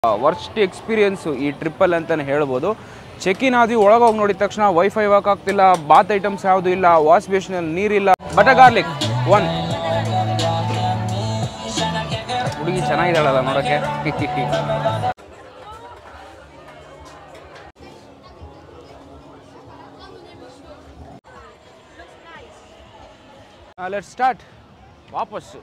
Worst experience ಈ ಟ್ರಿಪ್ಪಲ್ಲಿ ಅಂತಲೇ ಹೇಳ್ಬೋದು ಚೆಕ್ ಇನ್ ಆದ್ವಿ ಒಳಗೆ ಹೋಗಿ ನೋಡಿದ ತಕ್ಷಣ ವೈಫೈ ವರ್ಕ್ ಆಗ್ತಿಲ್ಲ ಬಾತ್ ಐಟಮ್ಸ್ ಯಾವುದು ಇಲ್ಲ ವಾಶ್ ಬೇಸಿನಲ್ಲಿ ನೀರಿಲ್ಲ ಬಟ ಗಾರ್ಲಿಕ್ ಒನ್ ಹುಡುಗಿ ಚೆನ್ನಾಗಿದ್ದಾಳಲ್ಲ ನೋಡೋಕ್ಕೆ ಲೆಟ್ ಸ್ಟಾರ್ಟ್ ವಾಪಸ್ಸು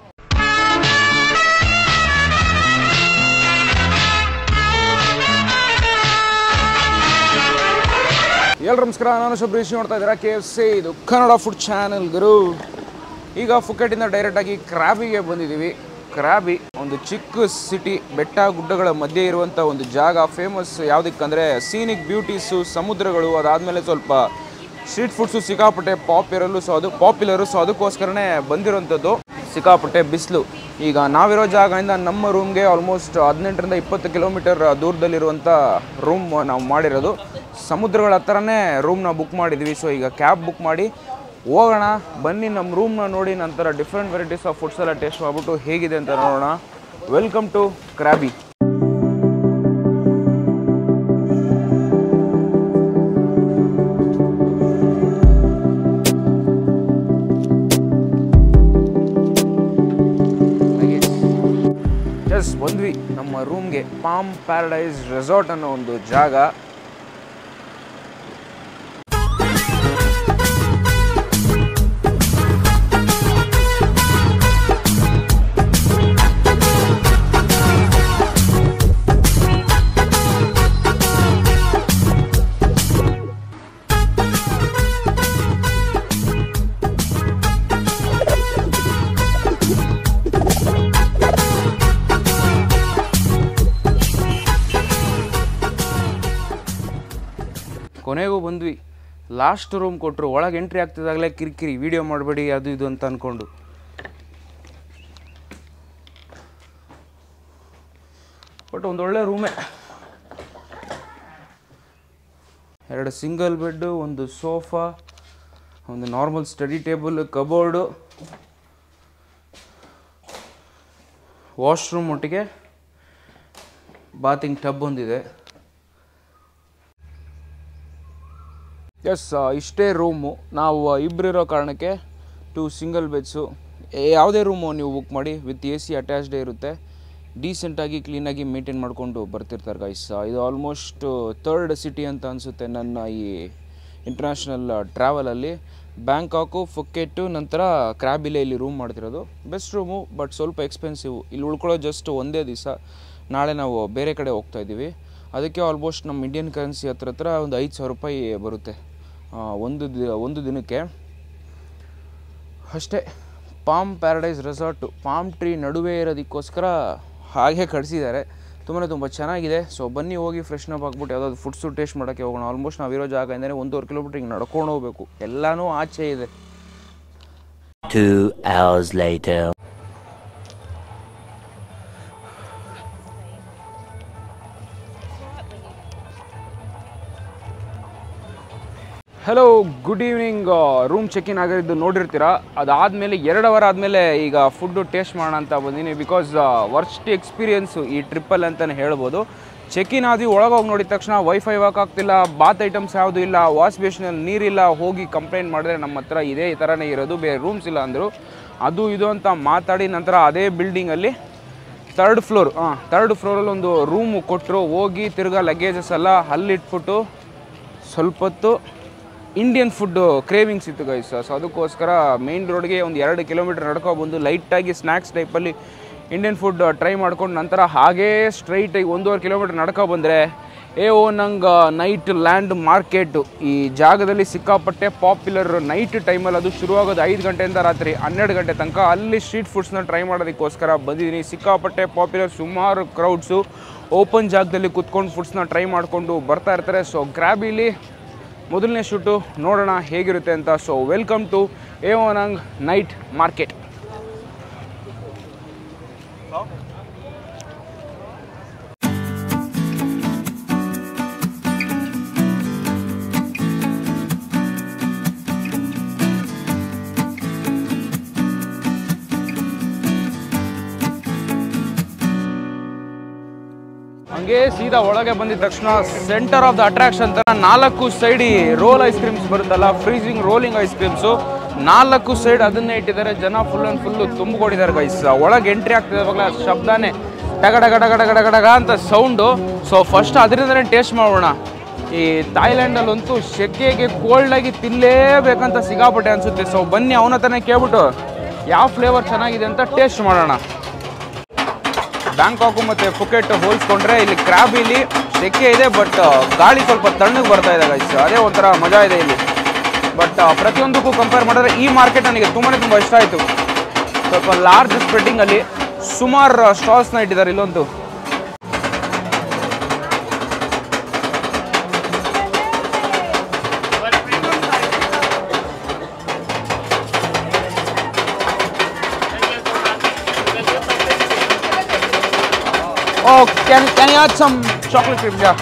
ಎಲ್ರು ನಮಸ್ಕಾರ ನಾನು ಶಬ್ರೀಶ್ ನೋಡ್ತಾ ಇದ್ದೀರಾ ಕೆ ಎಫ್ ಸಿ ಇದು ಕನ್ನಡ ಫುಡ್ ಚಾನೆಲ್ ಗುರು ಈಗ ಫುಕೆಟಿಂದ ಡೈರೆಕ್ಟಾಗಿ ಕ್ರಾಬಿಗೆ ಬಂದಿದ್ದೀವಿ ಕ್ರಾಬಿ ಒಂದು ಚಿಕ್ಕ ಸಿಟಿ ಬೆಟ್ಟ ಗುಡ್ಡಗಳ ಮಧ್ಯೆ ಇರುವಂಥ ಒಂದು ಜಾಗ ಫೇಮಸ್ ಯಾವುದಕ್ಕಂದರೆ ಸೀನಿಕ್ ಬ್ಯೂಟೀಸು ಸಮುದ್ರಗಳು ಅದಾದಮೇಲೆ ಸ್ವಲ್ಪ ಸ್ಟ್ರೀಟ್ ಫುಡ್ಸು ಸಿಕ್ಕಾಪಟ್ಟೆ ಪಾಪ್ಯುಲರು ಸೊ ಅದು ಪಾಪ್ಯುಲರು ಸೊ ಅದಕ್ಕೋಸ್ಕರನೇ ಬಂದಿರೋಂಥದ್ದು ಸಿಕ್ಕಾಪಟ್ಟೆ ಬಿಸಿಲು ಈಗ ನಾವಿರೋ ಜಾಗದಿಂದ ನಮ್ಮ ರೂಮ್ಗೆ ಆಲ್ಮೋಸ್ಟ್ ಹದಿನೆಂಟರಿಂದ ಇಪ್ಪತ್ತು ಕಿಲೋಮೀಟರ್ ದೂರದಲ್ಲಿರುವಂಥ ರೂಮ್ ನಾವು ಮಾಡಿರೋದು ಸಮುದ್ರಗಳ ಹತ್ರನೇ ರೂಮ್ನ ಬುಕ್ ಮಾಡಿದ್ವಿ ಸೊ ಈಗ ಕ್ಯಾಬ್ ಬುಕ್ ಮಾಡಿ ಹೋಗೋಣ ಬನ್ನಿ ನಮ್ಮ ರೂಮ್ನ ನೋಡಿ ನಂತರ ಡಿಫ್ರೆಂಟ್ ವೆರೈಟೀಸ್ ಆಫ್ ಫುಡ್ಸ್ ಎಲ್ಲ ಟೇಸ್ಟ್ ಮಾಡ್ಬಿಟ್ಟು ಹೇಗಿದೆ ಅಂತ ನೋಡೋಣ ವೆಲ್ಕಮ್ ಟು ಕ್ರಾಬಿ ಜಸ್ಟ್ ಬಂದ್ವಿ ನಮ್ಮ ರೂಮ್ಗೆ ಪಾಮ್ ಪ್ಯಾರಡೈಸ್ ರೆಸಾರ್ಟ್ ಅನ್ನೋ ಒಂದು ಜಾಗ ಕೊನೆಗೂ ಬಂದ್ವಿ ಲಾಸ್ಟ್ ರೂಮ್ ಕೊಟ್ಟರು ಒಳಗೆ ಎಂಟ್ರಿ ಆಗ್ತಿದ್ದಾಗಲೇ ಕಿರಿಕಿರಿ ವಿಡಿಯೋ ಮಾಡಬೇಡಿ ಅದು ಇದು ಅಂತ ಅಂದ್ಕೊಂಡು ಬಟ್ ಒಂದು ಒಳ್ಳೆ ರೂಮೇ ಎರಡು ಸಿಂಗಲ್ ಬೆಡ್ಡು ಒಂದು ಸೋಫಾ ಒಂದು normal study table cupboard washroom ಒಟ್ಟಿಗೆ ಬಾತಿಂಗ್ ಟಬ್ ಒಂದಿದೆ ಎಸ್ ಇಷ್ಟೇ ರೂಮು ನಾವು ಇಬ್ಬರಿರೋ ಕಾರಣಕ್ಕೆ ಟೂ ಸಿಂಗಲ್ ಬೆಡ್ಸು ಯಾವುದೇ ರೂಮು ನೀವು ಬುಕ್ ಮಾಡಿ ವಿತ್ ಎ ಸಿ ಅಟ್ಯಾಚ್ಡೇ ಇರುತ್ತೆ ಡೀಸೆಂಟಾಗಿ ಕ್ಲೀನಾಗಿ ಮೇಂಟೈನ್ ಮಾಡಿಕೊಂಡು ಬರ್ತಿರ್ತಾರೆ ಗೈಸ್ ಇದು ಆಲ್ಮೋಸ್ಟ್ ಥರ್ಡ್ ಸಿಟಿ ಅಂತ ಅನಿಸುತ್ತೆ ನನ್ನ ಈ ಇಂಟರ್ನ್ಯಾಷನಲ್ ಟ್ರಾವೆಲಲ್ಲಿ ಬ್ಯಾಂಕಾಕು ಫುಕೆಟ್ಟು ನಂತರ ಕ್ರ್ಯಾಬಿಲೆ ಇಲ್ಲಿ ರೂಮ್ ಮಾಡ್ತಿರೋದು ಬೆಸ್ಟ್ ರೂಮು ಬಟ್ ಸ್ವಲ್ಪ ಎಕ್ಸ್ಪೆನ್ಸಿವ್ ಇಲ್ಲಿ ಉಳ್ಕೊಳ್ಳೋ ಜಸ್ಟ್ ಒಂದೇ ದಿವಸ ನಾಳೆ ನಾವು ಬೇರೆ ಕಡೆ ಹೋಗ್ತಾ ಇದ್ದೀವಿ ಅದಕ್ಕೆ ಆಲ್ಮೋಸ್ಟ್ ನಮ್ಮ ಇಂಡಿಯನ್ ಕರೆನ್ಸಿ ಹತ್ರ ಹತ್ರ ಒಂದು ಐದು ಸಾವಿರ ರೂಪಾಯಿ ಬರುತ್ತೆ ಆ, ಒಂದು ದಿ ಒಂದು ದಿನಕ್ಕೆ ಅಷ್ಟೇ palm paradise resort palm tree ನಡುವೆ ಇರೋದಕ್ಕೋಸ್ಕರ ಹಾಗೆ ಕಟ್ಸಿದ್ದಾರೆ ತುಂಬಾ ತುಂಬ ಚೆನ್ನಾಗಿದೆ ಸೊ ಬನ್ನಿ ಹೋಗಿ ಫ್ರೆಶ್ನಪ್ ಆಗ್ಬಿಟ್ಟು ಯಾವುದಾದ್ರು ಫುಡ್ಸು ಟೇಸ್ಟ್ ಮಾಡೋಕ್ಕೆ ಹೋಗೋಣ ಆಲ್ಮೋಸ್ಟ್ ನಾವಿರೋ ಜಾಗದಿಂದಲೇ ಒಂದೂವರೆ ಕಿಲೋಮೀಟ್ರ್ ಹಿಂಗೆ ನಡ್ಕೊಂಡು ಹೋಗ್ಬೇಕು ಎಲ್ಲನೂ ಆಚೆ ಇದೆ Two hours later. Hello good evening room check in ಆಗಿದ್ದು ನೋಡಿರ್ತೀರಾ ಅದಾದಮೇಲೆ ಎರಡು ಅವರ್ ಆದಮೇಲೆ ಈಗ ಫುಡ್ಡು ಟೇಸ್ಟ್ ಮಾಡೋಣ ಅಂತ ಬಂದೀನಿ ಬಿಕಾಸ್ ವರ್ಸ್ಟ್ ಎಕ್ಸ್ಪೀರಿಯನ್ಸು ಈ ಟ್ರಿಪ್ಪಲ್ಲಿ ಅಂತಲೇ ಹೇಳ್ಬೋದು ಚೆಕ್ ಇನ್ ಆದ್ವಿ ಒಳಗೆ ಹೋಗಿ ನೋಡಿದ ತಕ್ಷಣ ವೈಫೈ ವರ್ಕ್ ಆಗ್ತಿಲ್ಲ ಬಾತ್ ಐಟಮ್ಸ್ ಯಾವುದು ಇಲ್ಲ ವಾಶ್ ಬೇಸಿನಲ್ಲಿ ನೀರಿಲ್ಲ ಹೋಗಿ ಕಂಪ್ಲೇಂಟ್ ಮಾಡಿದ್ರೆ ನಮ್ಮ ಹತ್ರ ಇದೇ ಈ ಥರನೇ ಇರೋದು ಬೇರೆ ರೂಮ್ಸ್ ಇಲ್ಲ ಅಂದರು ಅದು ಇದು ಅಂತ ಮಾತಾಡಿ ನಂತರ ಅದೇ ಬಿಲ್ಡಿಂಗಲ್ಲಿ ತರ್ಡ್ ಫ್ಲೋರ್ ಹಾಂ ತರ್ಡ್ ಫ್ಲೋರಲ್ಲಿ ಒಂದು ರೂಮು ಕೊಟ್ಟರು ಹೋಗಿ ತಿರ್ಗಾ ಲಗೇಜಸ್ ಎಲ್ಲ ಅಲ್ಲಿಟ್ಬಿಟ್ಟು ಸ್ವಲ್ಪ ಹೊತ್ತು ಇಂಡಿಯನ್ ಫುಡ್ ಕ್ರೇವಿಂಗ್ಸ್ ಇತ್ತು ಗೈಸ್ ಸೊ ಅದಕ್ಕೋಸ್ಕರ ಮೇನ್ ರೋಡ್ಗೆ ಒಂದು ಎರಡು ಕಿಲೋಮೀಟರ್ ನಡ್ಕೊ ಬಂದು ಲೈಟಾಗಿ ಸ್ನ್ಯಾಕ್ಸ್ ಟೈಪಲ್ಲಿ ಇಂಡಿಯನ್ ಫುಡ್ ಟ್ರೈ ಮಾಡ್ಕೊಂಡು ನಂತರ ಹಾಗೇ ಸ್ಟ್ರೈಟಾಗಿ ಒಂದೂವರೆ ಕಿಲೋಮೀಟರ್ ನಡ್ಕೊ ಬಂದರೆ ಏ ಓ ನಂಗೆ ನೈಟ್ ಲ್ಯಾಂಡ್ ಮಾರ್ಕೆಟು ಈ ಜಾಗದಲ್ಲಿ ಸಿಕ್ಕಾಪಟ್ಟೆ ಪಾಪ್ಯುಲರ್ ನೈಟ್ ಟೈಮಲ್ಲಿ ಅದು ಶುರುವಾಗೋದು ಐದು ಗಂಟೆಯಿಂದ ರಾತ್ರಿ ಹನ್ನೆರಡು ಗಂಟೆ ತನಕ ಅಲ್ಲಿ ಸ್ಟ್ರೀಟ್ ಫುಡ್ಸ್ನ ಟ್ರೈ ಮಾಡೋದಕ್ಕೋಸ್ಕರ ಬಂದಿದ್ದೀನಿ ಸಿಕ್ಕಾಪಟ್ಟೆ ಪಾಪ್ಯುಲರ್ ಸುಮಾರು ಕ್ರೌಡ್ಸು ಓಪನ್ ಜಾಗದಲ್ಲಿ ಕುತ್ಕೊಂಡು ಫುಡ್ಸ್ನ ಟ್ರೈ ಮಾಡಿಕೊಂಡು ಬರ್ತಾ ಇರ್ತಾರೆ ಸೊ ಗ್ರ್ಯಾಬಿಲಿ ಮೊದಲನೇ ಶೂಟು ನೋಡೋಣ ಹೇಗಿರುತ್ತೆ ಅಂತ so welcome to Ao Nang night market ಹಂಗೆ ಸೀದಾ ಒಳಗೆ ಬಂದಿದ ತಕ್ಷಣ ಸೆಂಟರ್ ಆಫ್ ದ ಅಟ್ರಾಕ್ಷನ್ ತರ ನಾಲ್ಕು ಸೈಡ್ ಈ ರೋಲ್ ಐಸ್ ಕ್ರೀಮ್ಸ್ ಬರುತ್ತಲ್ಲ ಫ್ರೀಸಿಂಗ್ ರೋಲಿಂಗ್ ಐಸ್ ಕ್ರೀಮ್ಸು ನಾಲ್ಕು ಸೈಡ್ ಅದನ್ನೇ ಇಟ್ಟಿದ್ದಾರೆ ಜನ ಫುಲ್ ಅಂಡ್ ಫುಲ್ಲು ತುಂಬಿಕೊಂಡಿದ್ದಾರೆ ಗೈಸ್ ಒಳಗೆ ಎಂಟ್ರಿ ಆಗ್ತಿದೆ ಅವಾಗಲೇ ಆ ಶಬ್ದನೇ ಟಗ ಟಗ ಟಗ ಟಗ ಟಗ ಟಗ ಅಂತ ಸೌಂಡು ಸೊ ಫಸ್ಟ್ ಅದರಿಂದನೇ ಟೇಸ್ಟ್ ಮಾಡೋಣ ಈ ಥಾಯ್ಲ್ಯಾಂಡಲ್ಲಂತೂ ಸೆಕೆಗೆ ಕೋಲ್ಡಾಗಿ ತಿನ್ನಲೇಬೇಕಂತ ಸಿಗಾಪಟ್ಟೆ ಅನಿಸುತ್ತೆ ಸೊ ಬನ್ನಿ ಅವನ ಹತ್ರನೇ ಕೇಳ್ಬಿಟ್ಟು ಯಾವ ಫ್ಲೇವರ್ ಚೆನ್ನಾಗಿದೆ ಅಂತ ಟೇಸ್ಟ್ ಮಾಡೋಣ ಬ್ಯಾಂಕಾಕು ಮತ್ತು ಫುಕೆಟ್ ಹೋಲಿಸ್ಕೊಂಡ್ರೆ ಇಲ್ಲಿ ಕ್ರಾಬ್ ಇಲ್ಲಿ ಸೆಕೆ ಇದೆ ಬಟ್ ಗಾಳಿ ಸ್ವಲ್ಪ ತಣ್ಣಗೆ ಬರ್ತಾ ಇದೆ ಗೈಸ್ ಅದೇ ಒಂಥರ ಮಜಾ ಇದೆ ಇಲ್ಲಿ ಬಟ್ ಪ್ರತಿಯೊಂದಕ್ಕೂ ಕಂಪೇರ್ ಮಾಡಿದ್ರೆ ಈ ಮಾರ್ಕೆಟ್ ನನಗೆ ತುಂಬಾ ತುಂಬ ಇಷ್ಟ ಆಯಿತು ಸ್ವಲ್ಪ ಲಾರ್ಜ್ ಸ್ಪ್ರೆಡ್ಡಿಂಗಲ್ಲಿ ಸುಮಾರು ಸ್ಟಾಲ್ಸ್ನ ಇಟ್ಟಿದ್ದಾರೆ ಇಲ್ಲೊಂದು Oh, can can you add some chocolate cream? Yeah.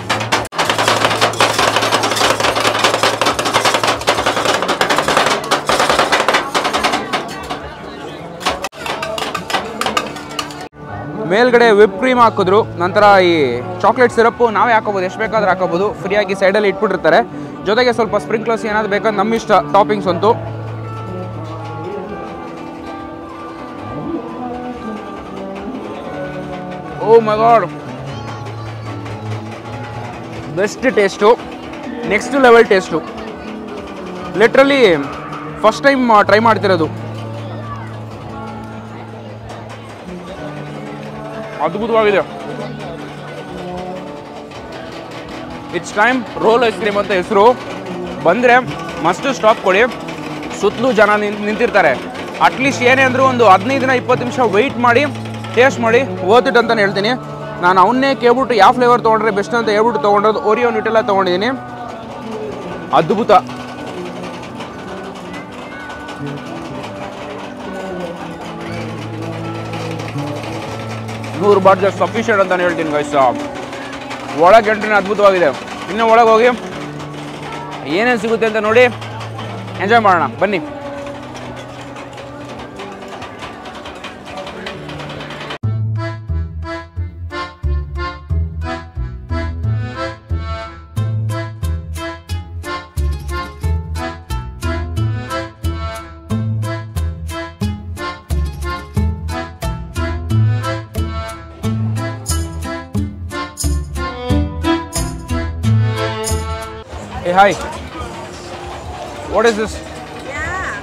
ಮೇಲ್ಗಡೆ ವಿಪ್ ಕ್ರೀಮ್ ಹಾಕಿದ್ರು ನಂತರ ಈ ಚಾಕ್ಲೇಟ್ ಸಿರಪ್ಪು ನಾವೇ ಹಾಕೋಬೋದು ಎಷ್ಟು ಬೇಕಾದ್ರೂ ಹಾಕೋಬೋದು ಫ್ರೀಯಾಗಿ ಸೈಡಲ್ಲಿ ಇಟ್ಬಿಟ್ಟಿರ್ತಾರೆ ಜೊತೆಗೆ ಸ್ವಲ್ಪ ಸ್ಪ್ರಿಂಕ್ಲರ್ಸ್ ಏನಾದ್ರು ಬೇಕಾದ್ರೆ ನಮ್ಮ ಇಷ್ಟ ಟಾಪಿಂಗ್ಸ್ ಅಂತೂ oh my god best taste next level taste literally first time try ಮಾಡ್ತಿರೋದು ಅದ್ಭುತವಾಗಿದೆ it's time roll ice cream ಅಂತ ಹೆಸರು ಬಂದರೆ ಮಸ್ಟು ಸ್ಟಾಪ್ ಕೊಡಿ ಸುತ್ತಲೂ ಜನ ನಿಂತ್ ನಿಂತಿರ್ತಾರೆ ಅಟ್ಲೀಸ್ಟ್ ಏನೇ ಅಂದರೂ ಒಂದು ಹದಿನೈದು ದಿನ ಇಪ್ಪತ್ತು ನಿಮಿಷ ವೆಯ್ಟ್ ಮಾಡಿ ಟೇಸ್ಟ್ ಮಾಡಿ ಓದಿಟ್ ಅಂತಲೇ ಹೇಳ್ತೀನಿ ನಾನು ಅವನ್ನೇ ಕೇಳ್ಬಿಟ್ಟು ಯಾವ ಫ್ಲೇವರ್ ತೊಗೊಂಡ್ರೆ ಬೆಸ್ಟ್ ಅಂತ ಹೇಳ್ಬಿಟ್ಟು ತೊಗೊಂಡಿರೋದು ಓರಿಯೋ ನ್ಯೂಟೆಲ್ಲ ತೊಗೊಂಡಿದ್ದೀನಿ ಅದ್ಭುತ ನೂರು ಬಾಟ್ ಜಸ್ಟ್ ಸಫಿಷಿಯಂಟ್ ಅಂತಾನೆ ಹೇಳ್ತೀನಿ ಗೈಸ್ ಒಳಗೆ ಎಂಟ್ರಿನ ಅದ್ಭುತವಾಗಿದೆ ಇನ್ನು ಒಳಗೆ ಹೋಗಿ ಏನೇನು ಸಿಗುತ್ತೆ ಅಂತ ನೋಡಿ ಎಂಜಾಯ್ ಮಾಡೋಣ ಬನ್ನಿ Hey, hi. What is this? Yeah.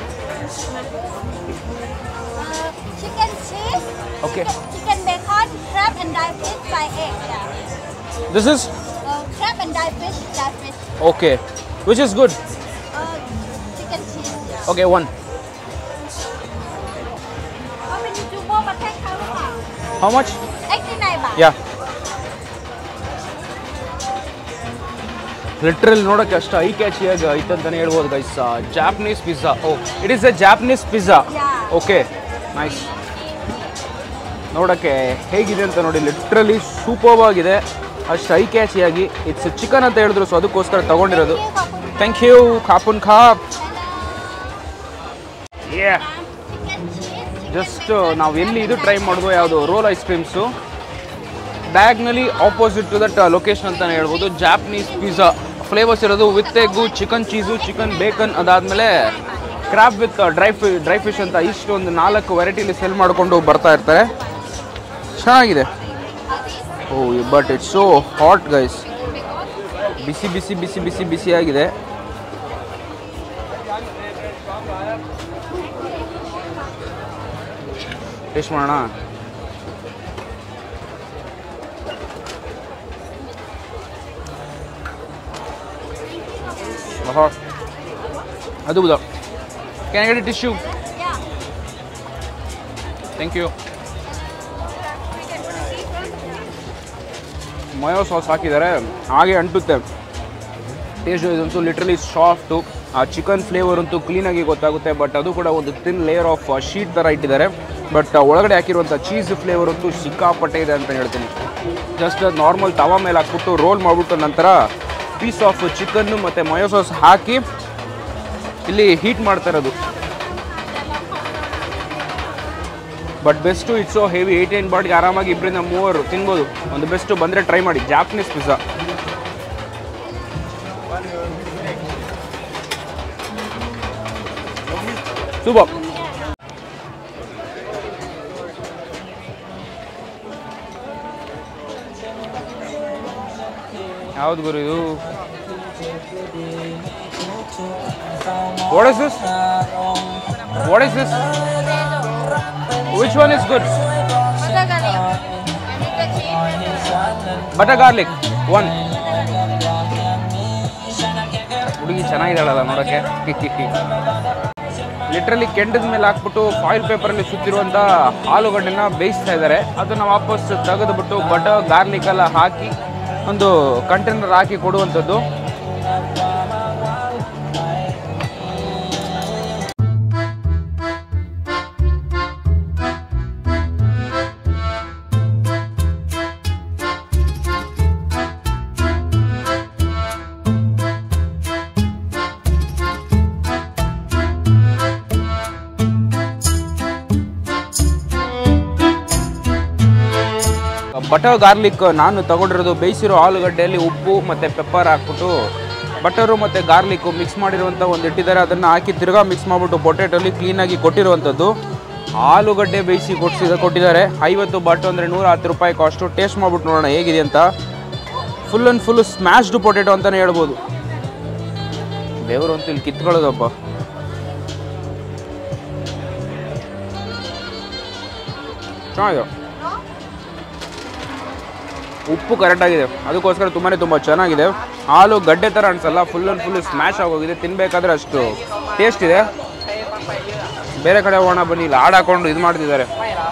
Uh, chicken cheese, Okay. chicken bacon, crab and dry fish by egg. Yeah. This is Uh, crab and dry fish, dry fish. okay. Which is good? Uh, chicken cheese. Yeah. Okay, one. How many jumbo but take how long? How much? 89 baht. Yeah. Literal ನೋಡೋಕ್ಕೆ ಅಷ್ಟು ಐ ಕ್ಯಾಚಿಯಾಗಿ ಐತಂತಾನೆ ಹೇಳ್ಬೋದು guys Japanese pizza oh it is a Japanese pizza Yeah. Okay nice ನೋಡೋಕ್ಕೆ ಹೇಗಿದೆ ಅಂತ ನೋಡಿ ಲಿಟ್ರಲಿ ಸೂಪರ್ವ್ ಆಗಿದೆ ಅಷ್ಟು ಐ ಕ್ಯಾಚಿಯಾಗಿ ಇಟ್ಸ್ ಚಿಕನ್ ಅಂತ ಹೇಳಿದ್ರು ಸೊ ಅದಕ್ಕೋಸ್ಕರ ತಗೊಂಡಿರೋದು ಥ್ಯಾಂಕ್ ಯು ಖಾಪುನ್ ಖಾಪ್ ಯೇ Chicken cheese. ಜಸ್ಟ್ ನಾವು ಎಲ್ಲಿ ಇದು ಟ್ರೈ ಮಾಡಿದ್ವು ಯಾವುದು ರೋಲ್ ಐಸ್ ಕ್ರೀಮ್ಸು ಬ್ಯಾಗ್ನಲ್ಲಿ ಆಪೋಸಿಟ್ ಟು ದಟ್ ಲೊಕೇಶನ್ ಅಂತಲೇ ಹೇಳ್ಬೋದು ಜಾಪನೀಸ್ ಪಿಜ್ಜಾ ಫ್ಲೇವರ್ಸ್ ಇರೋದು with egg chicken cheese chicken bacon ಅದಾದಮೇಲೆ ಕ್ರಾಬ್ ವಿತ್ ಡ್ರೈ ಫಿ ಡ್ರೈ ಫಿಶ್ ಅಂತ ಇಷ್ಟು ಒಂದು ನಾಲ್ಕು ವೆರೈಟಿಲಿ ಸೆಲ್ ಮಾಡಿಕೊಂಡು ಬರ್ತಾ ಇರ್ತಾರೆ ಚೆನ್ನಾಗಿದೆ oh but it's so hot guys ಬಿಸಿ ಬಿಸಿ ಬಿಸಿ ಬಿಸಿ ಬಿಸಿಯಾಗಿದೆ ಟೇಸ್ಟ್ ಮಾಡೋಣ ಆಹಾ ಅದ್ಭುತ can get tissue Yeah. Thank you mayo sauce ಹಾಕಿದ್ದಾರೆ ಹಾಗೆ ಅಂಟುತ್ತೆ ಟೇಸ್ಟ್ ಇದಂತೂ ಲಿಟ್ರಲಿ ಸಾಫ್ಟು ಆ ಚಿಕನ್ ಫ್ಲೇವರ್ ಅಂತೂ ಕ್ಲೀನಾಗಿ ಗೊತ್ತಾಗುತ್ತೆ ಬಟ್ ಅದು ಕೂಡ ಒಂದು ತಿನ್ ಲೇಯರ್ ಆಫ್ ಶೀಟ್ ಥರ ಇಟ್ಟಿದ್ದಾರೆ ಬಟ್ ಒಳಗಡೆ ಹಾಕಿರುವಂಥ ಚೀಸ್ ಫ್ಲೇವರ್ ಅಂತೂ ಸಿಕ್ಕಾಪಟ್ಟೆ ಇದೆ ಅಂತ ಹೇಳ್ತೀನಿ ಜಸ್ಟ್ ನಾರ್ಮಲ್ ತವಾ ಮೇಲೆ ಹಾಕ್ಬಿಟ್ಟು ರೋಲ್ ಮಾಡಿಬಿಟ್ಟು ನಂತರ ಪೀಸ್ ಆಫ್ ಚಿಕನ್ನು ಮತ್ತು ಮಯೋ ಸಾಸ್ ಹಾಕಿ ಇಲ್ಲಿ ಹೀಟ್ ಮಾಡ್ತಾ ಇರೋದು but best it's so heavy eighteen ಬಾಟ್ಗೆ ಆರಾಮಾಗಿ ಇಬ್ಬರಿಂದ ಮೂವರು ತಿನ್ಬೋದು ಒಂದು ಬೆಸ್ಟು ಬಂದರೆ ಟ್ರೈ ಮಾಡಿ ಜಾಪನೀಸ್ ಪಿಜ್ಜಾ ಸೂಪರ್ ಯಾವ್ದು ಗುರು ಇದು what is this what is this which one is good butter garlic one ಹುಡುಗಿ ಚೆನ್ನಾಗಿದ್ದಾಳಲ್ಲ ನೋಡೋಕ್ಕೆ ಲಿಟ್ರಲಿ ಕೆಂಡದ ಮೇಲೆ ಹಾಕ್ಬಿಟ್ಟು ಫಾಯಿಲ್ ಪೇಪರಲ್ಲಿ ಸುತ್ತಿರುವಂಥ ಆಲೂಗಡ್ಡೆನ ಬೇಯಿಸ್ತಾ ಇದ್ದಾರೆ ಅದನ್ನು ವಾಪಸ್ ತೆಗೆದುಬಿಟ್ಟು ಬಟರ್ ಗಾರ್ಲಿಕ್ ಎಲ್ಲ ಹಾಕಿ ಒಂದು ಕಂಟೈನರ್ ಹಾಕಿ ಕೊಡುವಂಥದ್ದು ಬಟರ್ ಗಾರ್ಲಿಕ್ ನಾನು ತಗೊಂಡಿರೋದು ಬೇಯಿಸಿರೋ ಆಲೂಗಡ್ಡೆಯಲ್ಲಿ ಉಪ್ಪು ಮತ್ತು ಪೆಪ್ಪರ್ ಹಾಕ್ಬಿಟ್ಟು ಬಟರು ಮತ್ತು ಗಾರ್ಲಿಕ್ಕು ಮಿಕ್ಸ್ ಮಾಡಿರುವಂಥ ಒಂದು ಇಟ್ಟಿದ್ದಾರೆ ಅದನ್ನು ಹಾಕಿ ತಿರ್ಗಾ ಮಿಕ್ಸ್ ಮಾಡಿಬಿಟ್ಟು ಪೊಟೆಟೋಲಿ ಕ್ಲೀನಾಗಿ ಕೊಟ್ಟಿರುವಂಥದ್ದು ಆಲೂಗಡ್ಡೆ ಬೇಯಿಸಿ ಕೊಡ್ಸಿದ ಕೊಟ್ಟಿದ್ದಾರೆ ಐವತ್ತು ಬಾಟು ಅಂದರೆ ನೂರ ಹತ್ತು ರೂಪಾಯಿ ಕಾಸ್ಟು ಟೇಸ್ಟ್ ಮಾಡ್ಬಿಟ್ಟು ನೋಡೋಣ ಹೇಗಿದೆ ಅಂತ full and full smashed potato ಅಂತಲೇ ಹೇಳ್ಬೋದು ದೇವರು ಅಂತೂ ಇಲ್ಲಿ ಕಿತ್ಕೊಳ್ಳೋದಪ್ಪ ಚೆನ್ನಾಗಿದೆ ಉಪ್ಪು ಕರೆಕ್ಟಾಗಿದೆ ಅದಕ್ಕೋಸ್ಕರ ತುಂಬಾ ತುಂಬ ಚೆನ್ನಾಗಿದೆ ಹಾಲು ಗಡ್ಡೆ ಥರ ಅನ್ಸಲ್ಲ ಫುಲ್ ಆ್ಯಂಡ್ ಫುಲ್ ಸ್ಮ್ಯಾಶ್ ಆಗೋಗಿದೆ ತಿನ್ನಬೇಕಾದ್ರೆ ಅಷ್ಟು ಟೇಸ್ಟ್ ಇದೆ ಬೇರೆ ಕಡೆ ಹೋಗೋಣ ಬನ್ನಿ ಇಲ್ಲಿ ಹಾಡು ಹಾಕೊಂಡು ಇದು ಮಾಡ್ತಿದ್ದಾರೆ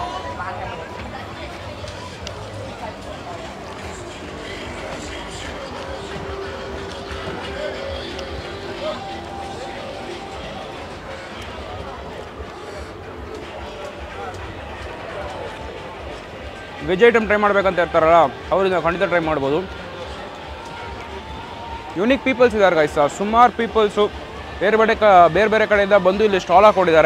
ವೆಜ್ ಐಟಮ್ ಟ್ರೈ ಮಾಡ್ಬೇಕಂತ ಇರ್ತಾರಲ್ಲ ಅವರಿಂದ ಖಂಡಿತ ಟ್ರೈ ಮಾಡ್ಬೋದು ಯುನಿಕ್ ಪೀಪಲ್ಸ್ ಇದ್ದಾರೆ ಗೈಸ್ ಸುಮಾರು ಪೀಪಲ್ಸು ಬೇರೆ ಬೇರೆ ಕ ಬೇರೆ ಬೇರೆ ಕಡೆಯಿಂದ ಬಂದು ಇಲ್ಲಿ ಸ್ಟಾಲ್ ಹಾಕೊಂಡಿದ್ದಾರೆ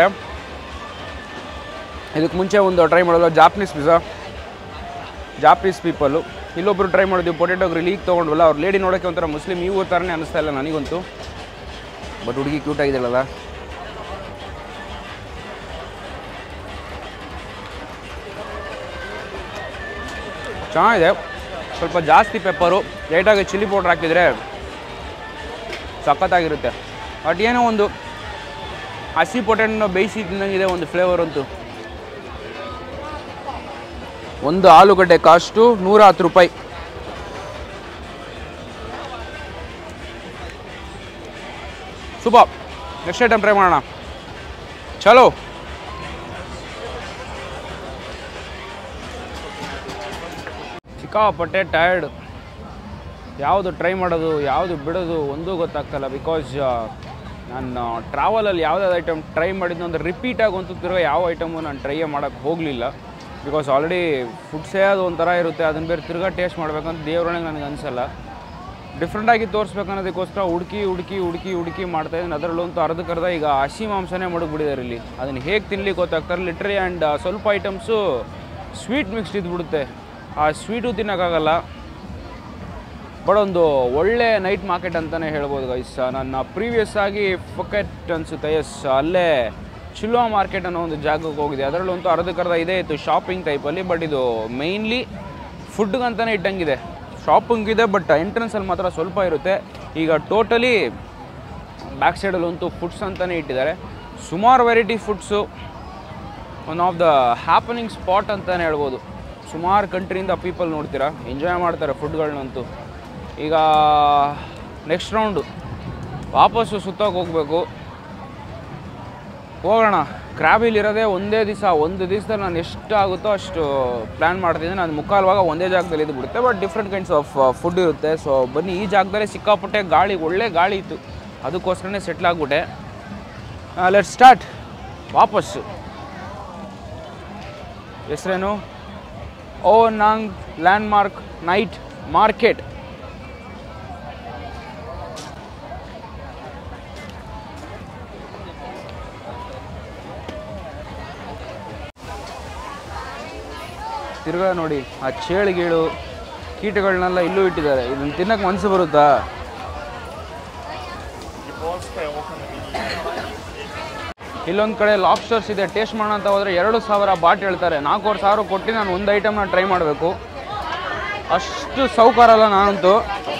ಇದಕ್ಕೆ ಮುಂಚೆ ಒಂದು ಟ್ರೈ ಮಾಡೋದು ಜಾಪನೀಸ್ ಪಿಜ್ಜಾ ಜಾಪನೀಸ್ ಪೀಪಲ್ಲು ಇಲ್ಲೊಬ್ರು ಟ್ರೈ ಮಾಡಿದ್ವಿ ಪೊಟೆಟೊ ಗ್ರಿಲ್ ಈಗ ತೊಗೊಂಡ್ವಲ್ಲ ಅವ್ರು ಲೇಡಿ ನೋಡೋಕ್ಕೆ ಒಂಥರ ಮುಸ್ಲಿಮ್ ಈ ಊರ ಥರನೇ ಅನಿಸ್ತಾ ಇಲ್ಲ ನನಗಂತೂ ಬಟ್ ಹುಡುಗಿ ಕ್ಯೂಟ್ ಆಗಿದ್ದಾಳಲ್ಲ ಚೆನ್ನಾಗಿದೆ ಸ್ವಲ್ಪ ಜಾಸ್ತಿ ಪೆಪ್ಪರು ಲೈಟಾಗಿ ಚಿಲ್ಲಿ ಪೌಡ್ರ್ ಹಾಕಿದರೆ ಸಖತ್ತಾಗಿರುತ್ತೆ ಬಟ್ ಏನೋ ಒಂದು ಹಸಿ ಪೊಟೆಟೊ ಬೇಯಿಸಿ ತಿನ್ನಂಗಿದೆ ಒಂದು ಫ್ಲೇವರ್ ಅಂತೂ ಒಂದು ಆಲೂಗಡ್ಡೆ ಕಾಸ್ಟು ನೂರ ಹತ್ತು ರೂಪಾಯಿ ಸೂಪರ್ ನೆಕ್ಸ್ಟ್ ಐಟಮ್ ಟ್ರೈ ಮಾಡೋಣ ಚಲೋ ಸಿಕ್ಕಾಪಟ್ಟೆ ಟಯರ್ಡ್ ಯಾವುದು ಟ್ರೈ ಮಾಡೋದು ಯಾವುದು ಬಿಡೋದು ಒಂದೂ ಗೊತ್ತಾಗ್ತಲ್ಲ ಬಿಕಾಸ್ ನಾನು ಟ್ರಾವೆಲಲ್ಲಿ ಯಾವುದಾದ್ರು ಐಟಮ್ ಟ್ರೈ ಮಾಡಿದ್ದು ಅಂದರೆ ರಿಪೀಟ್ ಆಗುವಂತೂ ತಿರ್ಗಾ ಯಾವ ಐಟಮು ನಾನು ಟ್ರೈಯೇ ಮಾಡೋಕ್ಕೆ ಹೋಗಲಿಲ್ಲ ಬಿಕಾಸ್ ಆಲ್ರೆಡಿ ಫುಡ್ಸೇ ಅದು ಒಂಥರ ಇರುತ್ತೆ ಅದನ್ನು ಬೇರೆ ತಿರ್ಗಾ ಟೇಸ್ಟ್ ಮಾಡ್ಬೇಕಂತ ದೇವ್ರೊಳಗೆ ನನಗೆ ಅನಿಸಲ್ಲ ಡಿಫ್ರೆಂಟಾಗಿ ತೋರಿಸ್ಬೇಕನ್ನೋದಕ್ಕೋಸ್ಕರ ಹುಡುಕಿ ಹುಡುಕಿ ಹುಡುಕಿ ಹುಡುಕಿ ಮಾಡ್ತಾಯಿದ್ದೀನಿ ಅದರಲ್ಲಂತೂ ಅರ್ಧಕ್ಕರ್ಧ ಈಗ ಹಸಿ ಮಾಂಸನೇ ಮಡಗ್ಬಿಟ್ಟಿದ್ದಾರೆ ಇಲ್ಲಿ ಅದನ್ನು ಹೇಗೆ ತಿನ್ಲಿಕ್ಕೆ ಗೊತ್ತಾಗ್ತಾರೆ ಲಿಟ್ರಿ ಆ್ಯಂಡ್ ಸ್ವಲ್ಪ ಐಟಮ್ಸು ಸ್ವೀಟ್ ಮಿಕ್ಸ್ಡ್ ಇದ್ಬಿಡುತ್ತೆ ಆ ಸ್ವೀಟು ತಿನ್ನೋಕ್ಕಾಗಲ್ಲ ಬಟ್ ಒಂದು ಒಳ್ಳೆ ನೈಟ್ ಮಾರ್ಕೆಟ್ ಅಂತಲೇ ಹೇಳ್ಬೋದು ಗೈಸ್ ನನ್ನ ಪ್ರೀವಿಯಸ್ ಆಗಿ ಫೊಕೆಟ್ ಅನಿಸುತ್ತೆ ಎಸ್ ಅಲ್ಲೇ ಚಿಲ್ವಾ ಮಾರ್ಕೆಟ್ ಅನ್ನೋ ಒಂದು ಜಾಗಕ್ಕೆ ಹೋಗಿದೆ ಅದರಲ್ಲಂತೂ ಅರ್ಧಕ್ಕರ್ಧ ಇದೇ ಇತ್ತು ಶಾಪಿಂಗ್ ಟೈಪಲ್ಲಿ ಬಟ್ ಇದು ಮೇಯ್ನ್ಲಿ ಫುಡ್ಗಂತಲೇ ಇಟ್ಟಂಗಿದೆ ಶಾಪಿಂಗ್ ಇದೆ ಬಟ್ ಎಂಟ್ರೆನ್ಸಲ್ಲಿ ಮಾತ್ರ ಸ್ವಲ್ಪ ಇರುತ್ತೆ ಈಗ ಟೋಟಲಿ ಬ್ಯಾಕ್ ಸೈಡಲ್ಲಂತೂ ಫುಡ್ಸ್ ಅಂತಲೇ ಇಟ್ಟಿದ್ದಾರೆ ಸುಮಾರು variety foods one of the happening spot ಅಂತಲೇ ಹೇಳ್ಬೋದು ಸುಮಾರು ಕಂಟ್ರಿಯಿಂದ ಪೀಪಲ್ ನೋಡ್ತೀರಾ ಎಂಜಾಯ್ ಮಾಡ್ತಾರೆ ಫುಡ್ಗಳನ್ನಂತೂ ಈಗ ನೆಕ್ಸ್ಟ್ ರೌಂಡು ವಾಪಸ್ಸು ಸುತ್ತೋಕೆ ಹೋಗಬೇಕು ಹೋಗೋಣ ಕ್ರ್ಯಾಬಿಲಿರೋದೇ ಒಂದೇ ದಿವಸ ಒಂದು ದಿವಸದಲ್ಲಿ ನಾನು ಎಷ್ಟು ಆಗುತ್ತೋ ಅಷ್ಟು ಪ್ಲ್ಯಾನ್ ಮಾಡ್ತಿದ್ದೀನಿ ನಾನು ಮುಕ್ಕಾಲ್ವಾಗ ಒಂದೇ ಜಾಗದಲ್ಲಿ ಇದು ಬಿಡುತ್ತೆ but different kinds of food ಇರುತ್ತೆ ಸೊ ಬನ್ನಿ ಈ ಜಾಗದಲ್ಲೇ ಸಿಕ್ಕಾಪಟ್ಟೆ ಗಾಳಿ ಒಳ್ಳೆ ಗಾಳಿ ಇತ್ತು ಅದಕ್ಕೋಸ್ಕರನೇ ಸೆಟ್ಲ್ ಆಗಿಬಿಟ್ಟೆ ಲೆಟ್ ಸ್ಟಾರ್ಟ್ ವಾಪಸ್ಸು ಹೆಸ್ರೇನು Ao Nang Landmark Night Market ತಿರ್ಗಾ ನೋಡಿ ಆ ಚೇಳುಗೀಳು ಕೀಟಗಳನ್ನೆಲ್ಲ ಇಲ್ಲೂ ಇಟ್ಟಿದ್ದಾರೆ ಇದನ್ನು ತಿನ್ನಕ್ಕೆ ಮನಸ್ಸು ಬರುತ್ತಾ ಇಲ್ಲೊಂದು ಕಡೆ ಲಾಬ್ಸ್ಟರ್ಸ್ ಇದೆ ಟೇಸ್ಟ್ ಮಾಡೋಣ ಅಂತ ಹೋದರೆ ಎರಡು ಸಾವಿರ ಬಾಟ್ ಹೇಳ್ತಾರೆ ನಾಲ್ಕೂವರೆ ಸಾವಿರ ಕೊಟ್ಟು ನಾನು ಒಂದು ಐಟಮ್ನ ಟ್ರೈ ಮಾಡಬೇಕು ಅಷ್ಟು ಸೌಕಾರ ಅಲ್ಲ ನಾನಂತೂ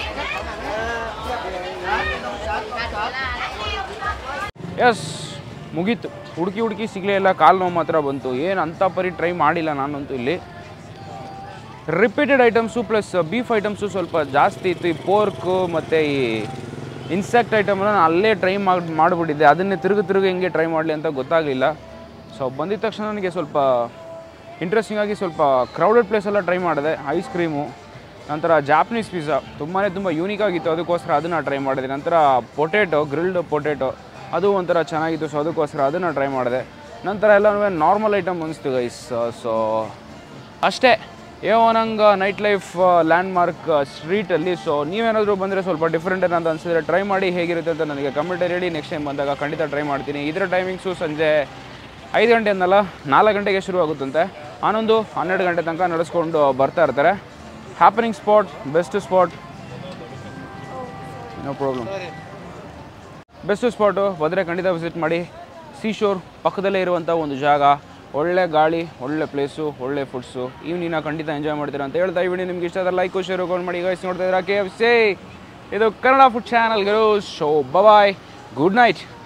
ಎಸ್ ಮುಗೀತು ಹುಡುಕಿ ಹುಡುಕಿ ಸಿಗಲೇ ಇಲ್ಲ ಕಾಲು ನೋವು ಮಾತ್ರ ಬಂತು ಏನು ಅಂಥ ಪರಿ ಟ್ರೈ ಮಾಡಿಲ್ಲ ನಾನಂತೂ ಇಲ್ಲಿ repeated items plus beef items ಸ್ವಲ್ಪ ಜಾಸ್ತಿ ಇತ್ತು ಈ ಪೋರ್ಕು ಮತ್ತು ಈ ಇನ್ಸೆಕ್ಟ್ ಐಟಮ್ನ ನಾನು ಅಲ್ಲೇ ಟ್ರೈ ಮಾಡಿ ಮಾಡಿಬಿಟ್ಟಿದ್ದೆ ಅದನ್ನೇ ತಿರುಗು ತಿರುಗಿ ಹೆಂಗೆ ಟ್ರೈ ಮಾಡಲಿ ಅಂತ ಗೊತ್ತಾಗಲಿಲ್ಲ ಸೊ ಬಂದಿದ ತಕ್ಷಣ ನನಗೆ ಸ್ವಲ್ಪ ಇಂಟ್ರೆಸ್ಟಿಂಗ್ ಆಗಿ ಸ್ವಲ್ಪ ಕ್ರೌಡೆಡ್ ಪ್ಲೇಸೆಲ್ಲ ಟ್ರೈ ಮಾಡಿದೆ ಐಸ್ ಕ್ರೀಮು ನಂತರ ಜಾಪನೀಸ್ ಪಿಜ್ಜಾ ತುಂಬಾ ತುಂಬ ಯೂನಿಕ್ ಆಗಿತ್ತು ಅದಕ್ಕೋಸ್ಕರ ಅದನ್ನು ಟ್ರೈ ಮಾಡಿದೆ ನಂತರ ಪೊಟೇಟೊ ಗ್ರಿಲ್ಡ್ ಪೊಟೇಟೊ ಅದು ಒಂಥರ ಚೆನ್ನಾಗಿತ್ತು ಸೊ ಅದಕ್ಕೋಸ್ಕರ ಅದನ್ನು ಟ್ರೈ ಮಾಡಿದೆ ನಂತರ ಎಲ್ಲನೂ ನಾರ್ಮಲ್ ಐಟಮ್ ಅನಿಸ್ತು ಗೈಸ್ ಸೊ ಅಷ್ಟೇ Ao Nang night life Landmark ಸ್ಟ್ರೀಟಲ್ಲಿ ಸೊ ನೀವೇನಾದರೂ ಬಂದರೆ ಸ್ವಲ್ಪ ಡಿಫ್ರೆಂಟ್ ಅಂತ ಅನಿಸಿದ್ರೆ ಟ್ರೈ ಮಾಡಿ ಹೇಗಿರುತ್ತೆ ಅಂತ ನನಗೆ ಕಮೆಂಟಲ್ಲಿ ಹೇಳಿ ನೆಕ್ಸ್ಟ್ ಟೈಮ್ ಬಂದಾಗ ಖಂಡಿತ ಟ್ರೈ ಮಾಡ್ತೀನಿ ಇದರ ಟೈಮಿಂಗ್ಸು ಸಂಜೆ ಐದು ಗಂಟೆ ಅನ್ನಲ್ಲ ನಾಲ್ಕು ಗಂಟೆಗೆ ಶುರು ಆಗುತ್ತಂತೆ ಹನ್ನೊಂದು ಹನ್ನೆರಡು ಗಂಟೆ ತನಕ ನಡೆಸ್ಕೊಂಡು ಬರ್ತಾ ಇರ್ತಾರೆ happening spot best spot no problem best spot ಬಂದರೆ ಖಂಡಿತ ವಿಸಿಟ್ ಮಾಡಿ ಸೀಶೋರ್ ಪಕ್ಕದಲ್ಲೇ ಇರುವಂಥ ಒಂದು ಜಾಗ ಒಳ್ಳೆ ಗಾಳಿ ಒಳ್ಳೆ ಪ್ಲೇಸು ಒಳ್ಳೆ ಫುಡ್ಸು ಈವ್ನಿಂಗ್ ಖಂಡಿತ ಎಂಜಾಯ್ ಮಾಡ್ತೀರಾ ಅಂತ ಹೇಳ್ತಾ ಈ ವಿಡಿಯೋ ನಿಮ್ಗೆ ಇಷ್ಟ ಆದರೆ ಲೈಕ್ ಶೇರ್ ಕೊಂಡು ಮಾಡಿ ಗೈಸ್ ನೋಡ್ತಾ ಇದ್ದೀರಾ ಕೆ ಎಫ್ ಸಿ ಇದು ಕನ್ನಡ ಫುಡ್ ಚಾನಲ್ಗಳು ಶೋ ಬಾಯ್ ಗುಡ್ ನೈಟ್